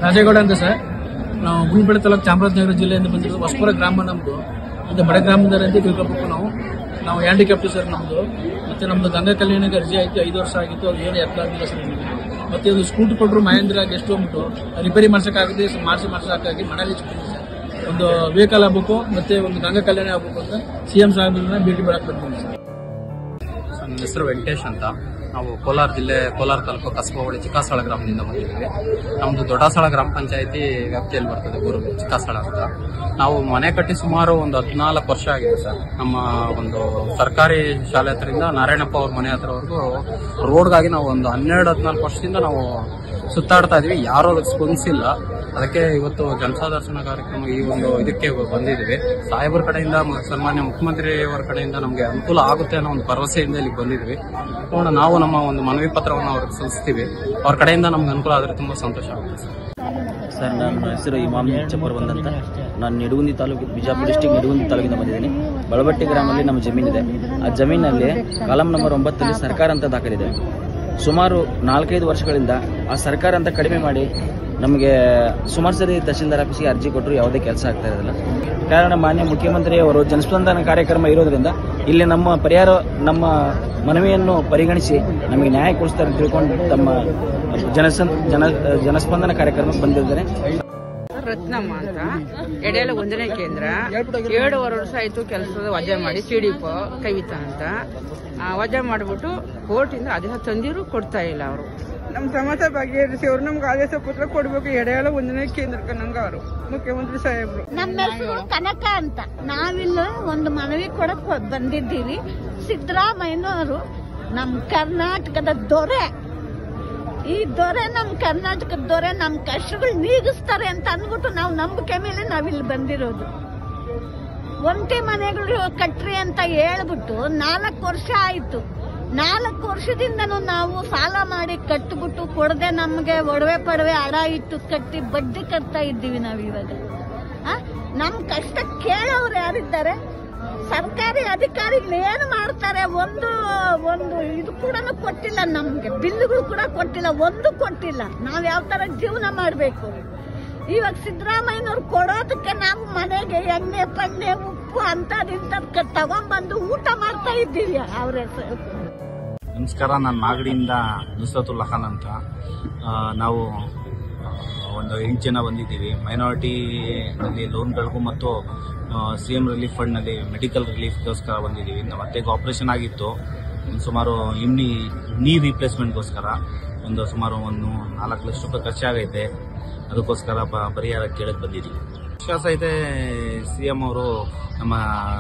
ರಾಜೇಗೌಡ ಅಂತ ಸರ್ ನಾವು ಗುಂಡ್ಬೇಳೆ ತಾಲೂಕು ಚಾಮರಾಜನಗರ ಜಿಲ್ಲೆಯಿಂದ ಬಂದಿರೋದು ಹೊಸಪುರ ಗ್ರಾಮ ನಮ್ದು ಇದು ಬಡ ಗ್ರಾಮದವರ ಅಂತ ತಿಳ್ಕೊಬೇಕು ನಾವು ನಾವು ಹ್ಯಾಂಡಿಕ್ಯಾಪ್ಟ್ ಸರ್ ನಮ್ದು ಮತ್ತೆ ನಮ್ದು ಗಂಗಾ ಕಲ್ಯಾಣಕ್ಕೆ ಅರ್ಜಿ ಆಯ್ತು ಐದು ವರ್ಷ ಆಗಿತ್ತು ಅದು ಏನು ಎತ್ತ ಆಗಿಲ್ಲ ಸರ್ ನಮಗೆ ಮತ್ತೆ ಇದು ಸ್ಕೂಟಿ ಕೊಟ್ಟರು ಮಹೇಂದ್ರ ಗೆಸ್ಟ್ ಹೋಗ್ಬಿಟ್ಟು ರಿಪೇರಿ ಮಾಡ್ಸೋಕ್ಕಾಗದೆ ಮಾಡಿಸಿ ಮಾಡ್ಸೋಕ್ಕಾಗಿ ಮನೇಲಿ ಇಟ್ಕೊಂಡಿದ್ದೀವಿ ಸರ್ ಒಂದು ವೆಹಿಕಲ್ ಆಗ್ಬೇಕು ಮತ್ತೆ ಒಂದು ಗಂಗಾ ಕಲ್ಯಾಣ ಆಗ್ಬೇಕು ಅಂತ ಸಿಎಂ ಸಾಹೇಬ್ರನ್ನ ಭೇಟಿ ಮಾಡಕ್ ಬಂದಿದ್ದೀನಿ ಸರ್ ನನ್ನ ಹೆಸರು ವೆಂಕಟೇಶ್ ಅಂತ ನಾವು ಕೋಲಾರ ಜಿಲ್ಲೆ ಕೋಲಾರ ತಾಲೂಕು ಕಸಬಾ ಹೋಳಿ ಚಿಕ್ಕಾಸಳ ಗ್ರಾಮದಿಂದ ಬಂದಿದ್ದೀವಿ ನಮ್ದು ದೊಡ್ಡಸಳ ಗ್ರಾಮ ಪಂಚಾಯತಿ ವ್ಯಾಪ್ತಿಯಲ್ಲಿ ಬರ್ತದೆ ಊರು ಚಿಕ್ಕಾಸಳ ಅಂತ ನಾವು ಮನೆ ಕಟ್ಟಿ ಸುಮಾರು ಒಂದು ಹದಿನಾಲ್ಕು ವರ್ಷ ಆಗಿದೆ ಸರ್ ನಮ್ಮ ಒಂದು ಸರ್ಕಾರಿ ಶಾಲೆ ಹತ್ರದಿಂದ ನಾರಾಯಣಪ್ಪ ಅವ್ರ ಮನೆ ಹತ್ರವರೆಗೂ ರೋಡ್ಗಾಗಿ ನಾವು ಒಂದು ಹನ್ನೆರಡು ಹದಿನಾಲ್ಕು ವರ್ಷದಿಂದ ನಾವು ಸುತ್ತಾಡ್ತಾ ಇದೀವಿ ಯಾರು ಅದಕ್ಕೆ ಸ್ಪಂದಿಸಿಲ್ಲ ಅದಕ್ಕೆ ಇವತ್ತು ಜನತಾ ದರ್ಶನ ಕಾರ್ಯಕ್ರಮ ಈ ಒಂದು ಇದಕ್ಕೆ ಬಂದಿದ್ದೀವಿ ಸಾಹೇಬರ ಕಡೆಯಿಂದ ಮ- ಸನ್ಮಾನ್ಯ ಮುಖ್ಯಮಂತ್ರಿ ಅವರ ಕಡೆಯಿಂದ ನಮಗೆ ಅನುಕೂಲ ಆಗುತ್ತೆ ಅನ್ನೋ ಒಂದು ಭರವಸೆಯಿಂದ ಇಲ್ಲಿ ಬಂದಿದ್ವಿ ನೋಡೋಣ ನಾವು ನಮ್ಮ ಒಂದು ಮನವಿ ಪತ್ರವನ್ನು ಅವ್ರಿಗೆ ಸಲ್ಲಿಸ್ತೀವಿ ಅವ್ರ ಕಡೆಯಿಂದ ನಮ್ಗೆ ಅನುಕೂಲ ಆದರೆ ತುಂಬಾ ಸಂತೋಷ ಆಗುತ್ತೆ ಸರ್ ಸರ್ ನನ್ನ ಹೆಸರು ಇಮಾಮ್ ಚಪ್ಪರ್ ಬಂದಂತ ನಾನು ನಿಡಗುಂದಿ ತಾಲೂಕು ಬಿಜಾಪುರ ಡಿಸ್ಟಿಕ್ ನಿಡಗುಂದಿ ತಾಲೂಕಿಂದ ಬಂದಿದ್ದೀನಿ ಬಳಬಟ್ಟಿ ಗ್ರಾಮದಲ್ಲಿ ನಮ್ಮ ಜಮೀನಿದೆ ಆ ಜಮೀನಲ್ಲಿ ಕಾಲಂ ನಂಬರ್ ಒಂಬತ್ತಲ್ಲಿ ಸರ್ಕಾರ ಅಂತ ದಾಖಲಿದೆ ಸುಮಾರು ನಾಲ್ಕೈದು ವರ್ಷಗಳಿಂದ ಆ ಸರ್ಕಾರ ಅಂತ ಕಡಿಮೆ ಮಾಡಿ ನಮಗೆ ಸುಮಾರು ಸರಿ ತಹಶೀಲ್ದಾರ್ ಆಫೀಸ್ಗೆ ಅರ್ಜಿ ಕೊಟ್ಟರು ಯಾವುದೇ ಕೆಲಸ ಆಗ್ತಾ ಇರೋದಿಲ್ಲ ಕಾರಣ ಮಾನ್ಯ ಮುಖ್ಯಮಂತ್ರಿ ಅವರು ಜನಸ್ಪಂದನ ಕಾರ್ಯಕ್ರಮ ಇರೋದ್ರಿಂದ ಇಲ್ಲಿ ನಮ್ಮ ಪರಿಹಾರ ನಮ್ಮ ಮನವಿಯನ್ನು ಪರಿಗಣಿಸಿ ನಮಗೆ ನ್ಯಾಯ ಕೊಡಿಸ್ತಾರೆ ಅಂತ ತಿಳ್ಕೊಂಡು ತಮ್ಮ ಜನಸನ್ ಜನ ಜನಸ್ಪಂದನ ಕಾರ್ಯಕ್ರಮಕ್ಕೆ ಬಂದಿದ್ದಾರೆ ರತ್ನಮ್ಮ ಅಂತ ಎಡೆಯಲ ಒಂದನೇ ಕೇಂದ್ರ ಏಳುವರೆ ವರ್ಷ ಆಯ್ತು ಕೆಲಸದ ವಜಾ ಮಾಡಿ ಸಿಡಿಪ ಕವಿತಾ ಅಂತ ಆ, ವಜಾ ಮಾಡಿಬಿಟ್ಟು ಕೋರ್ಟಿಂದ ಆದೇಶ ತಂದಿರು ಕೊಡ್ತಾ ಇಲ್ಲ ಅವರು ನಮ್ಮ ಸಮಸ್ಯೆ ಬಗೆಹರಿಸಿ ಅವ್ರು ನಮ್ಗೆ ಆದೇಶ ಪತ್ರ ಕೊಡ್ಬೇಕು ಎಡೆಯಲ ಒಂದನೇ ಕೇಂದ್ರಕ್ಕೆ ನಂಗೆ ಅವರು ಮುಖ್ಯಮಂತ್ರಿ ಸಾಹೇಬ್ರು ನಮ್ಮ ಹೆಸರು ಕನಕ ಅಂತ ನಾವಿಲ್ಲ ಒಂದು ಮನವಿ ಕೊಡಕ್ ಹೊ- ಬಂದಿದ್ದೀವಿ ಸಿದ್ದರಾಮಯ್ಯನವರು ನಮ್ಮ ಕರ್ನಾಟಕದ ದೊರೆ ಈ ದೊರೆ ನಮ್ಮ ಕರ್ನಾಟಕದ ದೊರೆ ನಮ್ಮ ಕಷ್ಟಗಳು ನೀಗಿಸ್ತಾರೆ ಅಂತ ಅಂದ್ಬಿಟ್ಟು ನಾವು ನಂಬಿಕೆ ಮೇಲೆ ನಾವಿಲ್ಲಿ ಬಂದಿರೋದು ಒಂಟಿ ಮನೆಗಳು ಕಟ್ರಿ ಅಂತ ಹೇಳ್ಬಿಟ್ಟು ನಾಲ್ಕು ವರ್ಷ ಆಯ್ತು ನಾಲ್ಕು ವರ್ಷದಿಂದನೂ ನಾವು ಸಾಲ ಮಾಡಿ ಕಟ್ಟಿಬಿಟ್ಟು ಕೊಡದೆ ನಮಗೆ ಒಡವೆ ಪಡವೆ ಅಡ ಇಟ್ಟು ಕಟ್ಟಿ ಬಡ್ಡಿ ಕಟ್ತಾ ಇದ್ದೀವಿ ನಾವು ಇವಾಗ ಆ? ನಮ್ ಕಷ್ಟ ಕೇಳೋರು ಯಾರಿದ್ದಾರೆ ಸರ್ಕಾರಿ ಅಧಿಕಾರಿಗಳು ಏನು ಮಾಡ್ತಾರೆ ಒಂದು ಒಂದು ಇದು ಕೂಡ ಕೊಟ್ಟಿಲ್ಲ ನಮ್ಗೆ ಬಿಲ್ಗಳು ಕೂಡ ಕೊಟ್ಟಿಲ್ಲ ಒಂದು ಕೊಟ್ಟಿಲ್ಲ ನಾವ್ ಯಾವ ತರ ಜೀವನ ಮಾಡ್ಬೇಕು ಇವಾಗ ಸಿದ್ದರಾಮಯ್ಯನವ್ರು ಕೊಡೋದಕ್ಕೆ ನಾವು ಮನೆಗೆ ಎಣ್ಣೆ ಪಣ್ಣೆ ಉಪ್ಪು ಅಂತದ್ ತಗೊಂಡ್ಬಂದು ಊಟ ಮಾಡ್ತಾ ಇದ್ದೀವಿ ಅವ್ರ ಹೆಸರು ನಮಸ್ಕಾರ ನಾನು ಮಾಗಡಿಯಿಂದ ನುಸ್ರತುಲ್ಲಾ ಖಾನ್ ಅಂತ ಆ, ನಾವು ಆ, ಒಂದು ಎಂಟು ಜನ ಬಂದಿದ್ದೀವಿ ಮೈನಾರಿಟಿನಲ್ಲಿ ಲೋನ್ಗಳಿಗೂ ಮತ್ತು ಸಿ ಎಂ ರಿಲೀಫ್ ಫಂಡ್ನಲ್ಲಿ ಮೆಡಿಕಲ್ ರಿಲೀಫ್ಗೋಸ್ಕರ ಬಂದಿದ್ದೀವಿ ನಮ್ಮ ಅತ್ತೆಗೆ ಆಪರೇಷನ್ ಆಗಿತ್ತು ಒಂದು ಸುಮಾರು ಇಮ್ನಿ ನೀ ರಿಪ್ಲೇಸ್ಮೆಂಟ್ಗೋಸ್ಕರ ಒಂದು ಸುಮಾರು ಒಂದು ನಾಲ್ಕು ಲಕ್ಷ ರೂಪಾಯಿ ಖರ್ಚಾಗೈತೆ ಅದಕ್ಕೋಸ್ಕರ ಪ- ಪರಿಹಾರ ಕೇಳಕ್ಕೆ ಬಂದಿದ್ದೀವಿ ವಿಶ್ವಾಸ ಐತೆ ಸಿ ಎಂ ಅವರು ನಮ್ಮ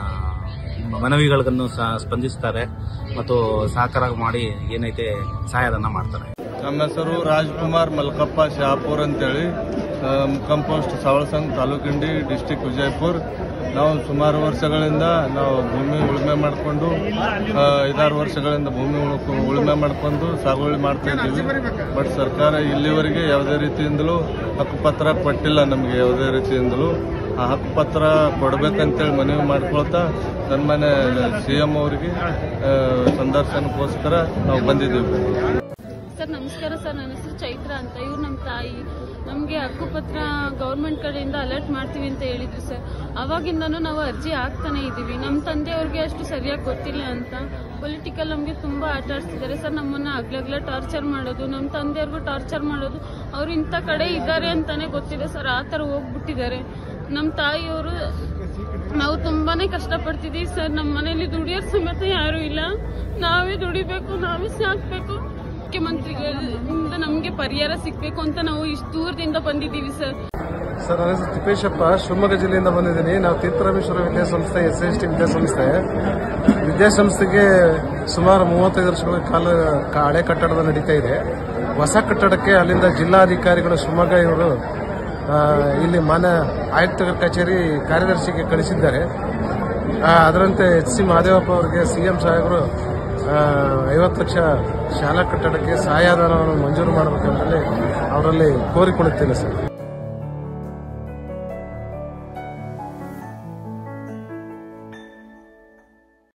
ಮನವಿಗಳನ್ನು ಸಹ ಸ್ಪಂದಿಸ್ತಾರೆ ಮತ್ತು ಸಹಕಾರ ಮಾಡಿ ಏನೈತೆ ಸಹಾಯಧನ ಮಾಡ್ತಾರೆ ನಮ್ಮ ಹೆಸರು ರಾಜ್ಕುಮಾರ್ ಮಲ್ಕಪ್ಪ ಶಹಾಪುರ್ ಅಂತೇಳಿ ಕಂಪೋಸ್ಟ್ ಸಾವಳ ಸಂಘ ತಾಲೂಕಿಂಡಿ ಡಿಸ್ಟಿಕ್ ವಿಜಯಪುರ ನಾವು ಸುಮಾರು ವರ್ಷಗಳಿಂದ ನಾವು ಭೂಮಿ ಉಳುಮೆ ಮಾಡಿಕೊಂಡು ಐದಾರು ವರ್ಷಗಳಿಂದ ಭೂಮಿ ಉಳ್ಕೊ- ಉಳುಮೆ ಮಾಡಿಕೊಂಡು ಸಾಗುವಳಿ ಮಾಡ್ತಾ ಇದ್ದೀವಿ ಬಟ್ ಸರ್ಕಾರ ಇಲ್ಲಿವರೆಗೆ ಯಾವುದೇ ರೀತಿಯಿಂದಲೂ ಹಕ್ಕುಪತ್ರ ಕೊಟ್ಟಿಲ್ಲ ನಮಗೆ ಯಾವುದೇ ರೀತಿಯಿಂದಲೂ ಆ ಹಕ್ಕುಪತ್ರ ಕೊಡ್ಬೇಕಂತೇಳಿ ಮನವಿ ಮಾಡ್ಕೊಳ್ತಾ ಸನ್ಮಾನ್ಯ ಸಿ ಎಂ ಅವರಿಗೆ ಆ, ಸಂದರ್ಶನಕ್ಕೋಸ್ಕರ ನಾವು ಬಂದಿದ್ದೀವಿ ಸರ್ ನಮಸ್ಕಾರ ಸರ್ ನನ್ನ ಹೆಸರು ಚೈತ್ರ ಅಂತ ಇವ್ರು ನಮ್ಮ ತಾಯಿ ನಮಗೆ ಹಕ್ಕುಪತ್ರ ಗೌರ್ಮೆಂಟ್ ಕಡೆಯಿಂದ ಅಲರ್ಟ್ ಮಾಡ್ತೀವಿ ಅಂತ ಹೇಳಿದ್ರು ಸರ್ ಅವಾಗಿಂದನೂ ನಾವು ಅರ್ಜಿ ಹಾಕ್ತಾನೆ ಇದ್ದೀವಿ ನಮ್ಮ ತಂದೆಯವ್ರಿಗೆ ಅಷ್ಟು ಸರಿಯಾಗಿ ಗೊತ್ತಿಲ್ಲ ಅಂತ ಪೊಲಿಟಿಕಲ್ ನಮಗೆ ತುಂಬ ಆಟ ಆಡ್ತಿದ್ದಾರೆ ಸರ್ ನಮ್ಮನ್ನ ಹಗ್ಲಗ್ಲ ಟಾರ್ಚರ್ ಮಾಡೋದು ನಮ್ಮ ತಂದೆಯವ್ರಿಗೂ ಟಾರ್ಚರ್ ಮಾಡೋದು ಅವ್ರು ಇಂಥ ಕಡೆ ಇದ್ದಾರೆ ಅಂತಾನೆ ಗೊತ್ತಿದೆ ಸರ್ ಆ ಥರ ಹೋಗ್ಬಿಟ್ಟಿದ್ದಾರೆ ನಮ್ಮ ತಾಯಿಯವರು ನಾವು ತುಂಬಾನೇ ಕಷ್ಟಪಡ್ತಿದ್ದೀವಿ ಸರ್ ನಮ್ಮ ಮನೇಲಿ ದುಡಿಯೋರ್ ಸಮೇತ ಯಾರು ಇಲ್ಲ ನಾವೇ ದುಡಿಬೇಕು ನಾವೇ ಸಾಕ್ಬೇಕು ಮುಖ್ಯಮಂತ್ರಿಗಳಿಂದ ನಮಗೆ ಪರಿಹಾರ ಸಿಗ್ಬೇಕು ಅಂತ ನಾವು ಇಷ್ಟು ದೂರದಿಂದ ಬಂದಿದ್ದೀವಿ ಸರ್ ಸರ್ ನನ್ನ ಹೆಸರು ತಿಪ್ಪೇಶಪ್ಪ ಶಿವಮೊಗ್ಗ ಜಿಲ್ಲೆಯಿಂದ ಬಂದಿದ್ದೀನಿ ನಾವು ತೀರ್ಥರಾಮೇಶ್ವರ ವಿದ್ಯಾಸಂಸ್ಥೆ ಎಸ್ ಎಸ್ ಟಿ ವಿದ್ಯಾಸಂಸ್ಥೆ ವಿದ್ಯಾಸಂಸ್ಥೆಗೆ ಸುಮಾರು ಮೂವತ್ತೈದು ವರ್ಷಗಳ ಕಾಲ ಕ- ಹಳೆ ಕಟ್ಟಡದ ನಡೀತಾ ಇದೆ ಹೊಸ ಕಟ್ಟಡಕ್ಕೆ ಅಲ್ಲಿಂದ ಜಿಲ್ಲಾಧಿಕಾರಿಗಳು ಶಿವಮೊಗ್ಗ ಇವರು ಆ, ಇಲ್ಲಿ ಮಾನ್ಯ ಆಯುಕ್ತರ ಕಚೇರಿ ಕಾರ್ಯದರ್ಶಿಗೆ ಕಳಿಸಿದ್ದಾರೆ ಆ, ಅದರಂತೆ ಎಚ್ ಸಿ ಮಹದೇವಪ್ಪ ಅವರಿಗೆ ಸಿಎಂ ಸಾಹೇಬರು ಐವತ್ತು ಲಕ್ಷ ಶಾಲಾ ಕಟ್ಟಡಕ್ಕೆ ಸಹಾಯಧನವನ್ನು ಮಂಜೂರು ಮಾಡಬೇಕಂತೇಳಿ ಅವರಲ್ಲಿ ಕೋರಿಕೊಳ್ಳುತ್ತೇನೆ ಸರ್